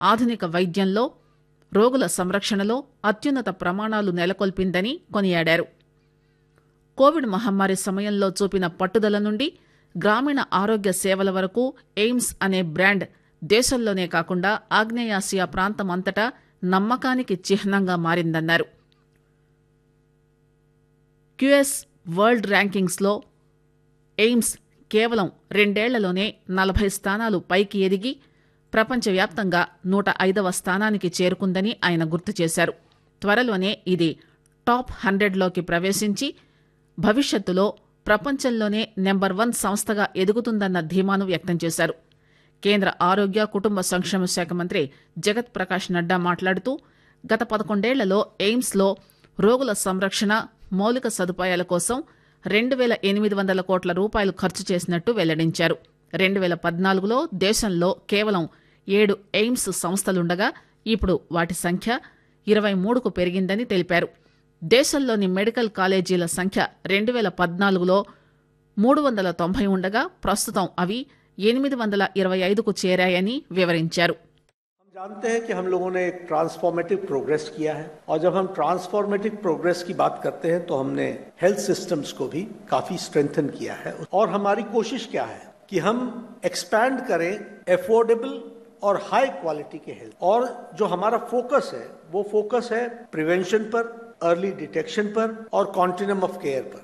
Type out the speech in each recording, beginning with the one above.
ఆధునిక వైద్యంలో రోగుల సంరక్షణలో అత్యున్నత ప్రమాణాలు నెలకొల్పిందని కొనియాడారు కోవిడ్ మహమ్మారి సమయంలో చూపిన పట్టుదల నుండి గ్రామీణ ఆరోగ్య సేవల వరకు ఎయిమ్స్ అనే బ్రాండ్ దేశంలోనే కాకుండా ఆగ్నేయాసియా ప్రాంతం అంతటా నమ్మకానికి చిహ్నంగా మారిందన్నారు క్యూఎస్ వరల్డ్ ర్యాంకింగ్స్లో ఎయిమ్స్ కేవలం రెండేళ్లలోనే నలభై స్థానాలు పైకి ఎదిగి ప్రపంచవ్యాప్తంగా నూట ఐదవ స్థానానికి చేరుకుందని ఆయన గుర్తు చేశారు త్వరలోనే ఇది టాప్ హండ్రెడ్లోకి ప్రవేశించి భవిష్యత్తులో ప్రపంచంలోనే నెంబర్ వన్ సంస్థగా ఎదుగుతుందన్న ధీమాను వ్యక్తం చేశారు కేంద్ర ఆరోగ్య కుటుంబ సంక్షేమ శాఖ మంత్రి జగత్ ప్రకాష్ నడ్డా మాట్లాడుతూ గత పదకొండేళ్లలో ఎయిమ్స్లో రోగుల సంరక్షణ మౌలిక సదుపాయాల కోసం రెండు వేల ఎనిమిది వందల కోట్ల రూపాయలు ఖర్చు చేసినట్టు వెల్లడించారు రెండు వేల పద్నాలుగులో దేశంలో కేవలం ఏడు ఎయిమ్స్ సంస్థలుండగా ఇప్పుడు వాటి సంఖ్య ఇరవై మూడుకు పెరిగిందని తెలిపారు దేశంలోని మెడికల్ కాలేజీల సంఖ్య రెండు వేల పద్నాలుగులో మూడు వందల తొంభై ఉండగా ప్రస్తుతం అవి ఎనిమిది వందల ఇరవై ఐదుకు చేరాయని వివరించారు हम जानते हैं कि हम लोगों ने एक ट्रांसफॉर्मेटिव प्रोग्रेस किया है और जब हम ट्रांसफॉर्मेटिव प्रोग्रेस की बात करते हैं तो हमने हेल्थ सिस्टम्स को भी काफी स्ट्रेंथन किया है और हमारी कोशिश क्या है कि हम एक्सपैंड करें एफोर्डेबल और हाई क्वालिटी के हेल्थ और जो हमारा फोकस है वो फोकस है प्रिवेंशन पर अर्ली डिटेक्शन पर और कॉन्टिनम ऑफ केयर पर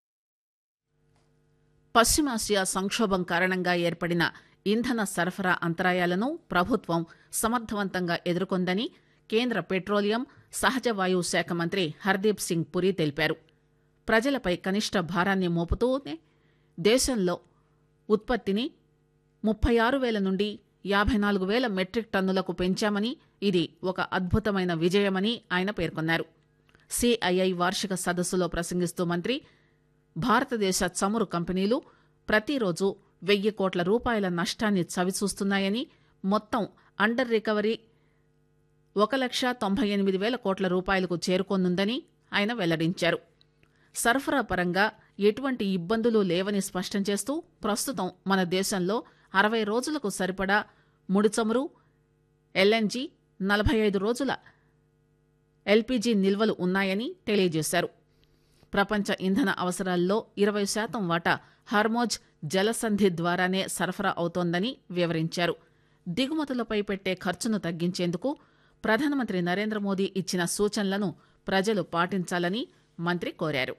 పశ్చిమాసియా సంక్షోభం కారణంగా ఏర్పడిన ఇంధన సరఫరా అంతరాయాలను ప్రభుత్వం సమర్థవంతంగా ఎదుర్కొందని కేంద్ర పెట్రోలియం సహజ వాయువు శాఖ మంత్రి హర్దీప్ సింగ్ పురి తెలిపారు ప్రజలపై కనిష్ట భారాన్ని మోపుతూనే దేశంలో ఉత్పత్తిని ముప్పై ఆరు వేల నుండి యాభై నాలుగు వేల మెట్రిక్ టన్నులకు పెంచామని ఇది ఒక అద్భుతమైన విజయమని ఆయన పేర్కొన్నారు సిఐఐ వార్షిక సదస్సులో ప్రసంగిస్తూ మంత్రి భారతదేశ చమురు కంపెనీలు ప్రతిరోజు వెయ్యి కోట్ల రూపాయల నష్టాన్ని చవిచూస్తున్నాయని మొత్తం అండర్ రికవరీ ఒక లక్ష తొంభై ఎనిమిది వేల కోట్ల రూపాయలకు చేరుకోనుందని ఆయన వెల్లడించారు సరఫరా పరంగా ఎటువంటి ఇబ్బందులు లేవని స్పష్టం చేస్తూ ప్రస్తుతం మన దేశంలో అరవై రోజులకు సరిపడా ముడి చమురు ఎల్ఎన్జీ నలభై ఐదు రోజుల ఎల్పీజీ నిల్వలు ఉన్నాయని తెలియజేశారు ప్రపంచ ఇంధన అవసరాల్లో ఇరవై శాతం వాటా హర్మోజ్ జలసంధి ద్వారానే సరఫరా అవుతోందని వివరించారు దిగుమతులపై పెట్టే ఖర్చును తగ్గించేందుకు ప్రధానమంత్రి నరేంద్ర మోదీ ఇచ్చిన సూచనలను ప్రజలు పాటించాలని మంత్రి కోరారు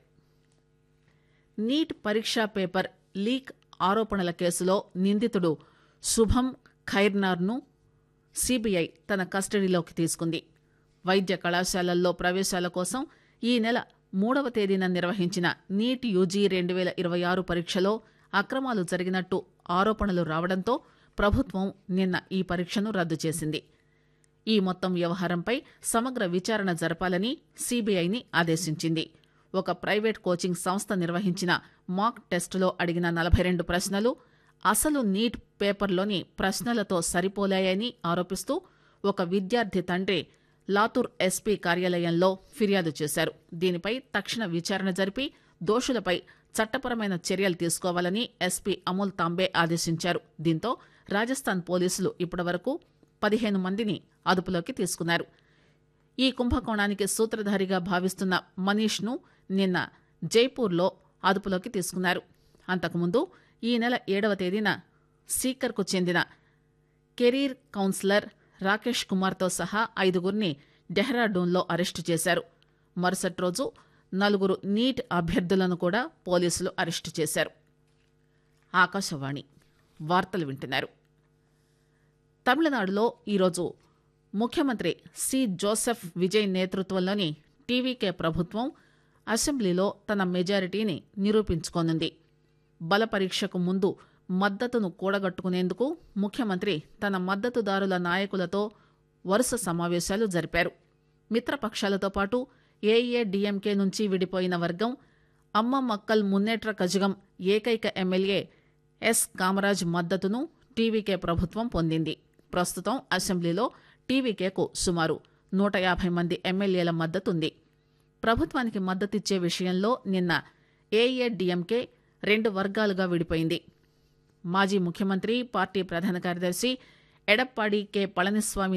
నీట్ పరీక్షా పేపర్ లీక్ ఆరోపణల కేసులో నిందితుడు శుభం ఖైర్నార్ను సీబీఐ తన కస్టడీలోకి తీసుకుంది వైద్య కళాశాలల్లో ప్రవేశాల కోసం ఈ నెల మూడవ తేదీన నిర్వహించిన నీట్ యూజీ రెండు వేల ఇరవై ఆరు పరీక్షలో అక్రమాలు జరిగినట్టు ఆరోపణలు రావడంతో ప్రభుత్వం నిన్న ఈ పరీక్షను రద్దు చేసింది ఈ మొత్తం వ్యవహారంపై సమగ్ర విచారణ జరపాలని సీబీఐని ఆదేశించింది ఒక ప్రైవేట్ కోచింగ్ సంస్థ నిర్వహించిన మాక్ టెస్టులో అడిగిన నలభై రెండు ప్రశ్నలు అసలు నీట్ పేపర్లోని ప్రశ్నలతో సరిపోలాయని ఆరోపిస్తూ ఒక విద్యార్థి తండ్రి లాతూర్ ఎస్పీ కార్యాలయంలో ఫిర్యాదు చేశారు దీనిపై తక్షణ విచారణ జరిపి దోషులపై చట్టపరమైన చర్యలు తీసుకోవాలని ఎస్పీ అమోల్ తాంబే ఆదేశించారు దీంతో రాజస్థాన్ పోలీసులు ఇప్పటివరకు పదిహేను మందిని అదుపులోకి తీసుకున్నారు ఈ కుంభకోణానికి సూత్రధారిగా భావిస్తున్న మనీష్ను నిన్న జైపూర్లో అదుపులోకి తీసుకున్నారు అంతకుముందు ఈ నెల ఏడవ తేదీన సీకర్కు చెందిన కెరీర్ కౌన్సిలర్ రాకేష్ కుమార్తో సహా ఐదుగురిని డెహ్రాడూన్లో అరెస్టు చేశారు మరుసటి రోజు నలుగురు నీట్ అభ్యర్థులను కూడా పోలీసులు అరెస్టు చేశారు ఆకాశవాణి వార్తలు వింటున్నారు తమిళనాడులో ఈరోజు ముఖ్యమంత్రి సి జోసెఫ్ విజయ్ నేతృత్వంలోని టీవీకే ప్రభుత్వం అసెంబ్లీలో తన మెజారిటీని నిరూపించుకోనుంది బల పరీక్షకు ముందు మద్దతును కూడగట్టుకునేందుకు ముఖ్యమంత్రి తన మద్దతుదారుల నాయకులతో వరుస సమావేశాలు జరిపారు మిత్రపక్షాలతో పాటు ఏఏడీఎంకే నుంచి విడిపోయిన వర్గం అమ్మ మక్కల్ మున్నేట్ర కజగం ఏకైక ఎమ్మెల్యే ఎస్ కామరాజ్ మద్దతును టీవీకే ప్రభుత్వం పొందింది ప్రస్తుతం అసెంబ్లీలో టీవీకేకు సుమారు నూట యాభై మంది ఎమ్మెల్యేల మద్దతుంది ప్రభుత్వానికి మద్దతిచ్చే విషయంలో నిన్న ఏఏడీఎంకే రెండు వర్గాలుగా విడిపోయింది మాజీ ముఖ్యమంత్రి పార్టీ ప్రధాన కార్యదర్శి ఎడప్పాడి కె పళనిస్వామి